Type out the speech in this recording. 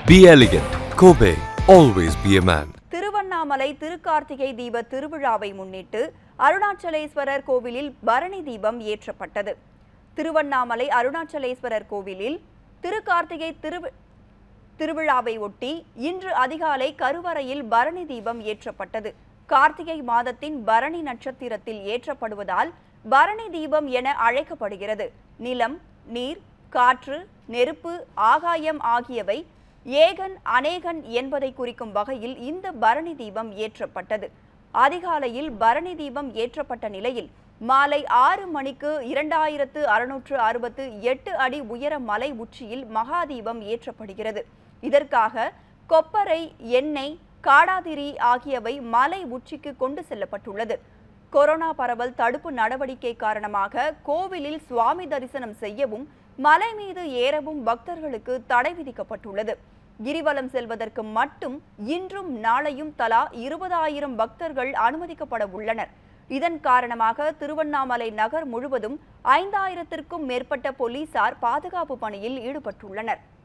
Be elegant. Kobe. Always be a man. Tiruvannamalai Thirukarthigai தீப திருவிழாவை முன்னிட்டு அருணாச்சலேஸ்வரர் கோவிலில் பரணி தீபம் ஏற்றப்பட்டது திருவண்ணாமலை அருணாச்சலேஸ்வரர் கோவிலில் திருக்கார்த்திகை திரு திருவிழாவை ஒட்டி இன்று அதிகாலை கருவறையில் பரணி தீபம் ஏற்றப்பட்டது கார்த்திகை மாதத்தின் பரணி நட்சத்திரத்தில் ஏற்றப்படுவதால் பரணி தீபம் என அழைக்கப்படுகிறது நிலம் நீர் காற்று நெருப்பு ஆகாயம் ஆகியவை ஏகன் அநேகன் என்பதை குறிக்கும் வகையில் இந்த பரணி தீபம் ஏற்றப்பட்டது அதிகாலையில் பரணி தீபம் ஏற்றப்பட்ட நிலையில் மாலை ஆறு மணிக்கு இரண்டாயிரத்து அறுநூற்று அறுபத்து எட்டு அடி உயர மலை உச்சியில் மகாதீபம் ஏற்றப்படுகிறது இதற்காக கொப்பரை எண்ணெய் காடாதிரி ஆகியவை மலை உச்சிக்கு கொண்டு செல்லப்பட்டுள்ளது கொரோனா பரவல் தடுப்பு நடவடிக்கை காரணமாக கோவிலில் சுவாமி தரிசனம் செய்யவும் மலை மீது ஏறவும் பக்தர்களுக்கு தடை விதிக்கப்பட்டுள்ளது கிரிவலம் செல்வதற்கு மட்டும் இன்றும் நாளையும் தலா இருபதாயிரம் பக்தர்கள் அனுமதிக்கப்பட உள்ளனர் இதன் காரணமாக திருவண்ணாமலை நகர் முழுவதும் ஐந்தாயிரத்திற்கும் மேற்பட்ட போலீசார் பாதுகாப்பு பணியில் ஈடுபட்டுள்ளனர்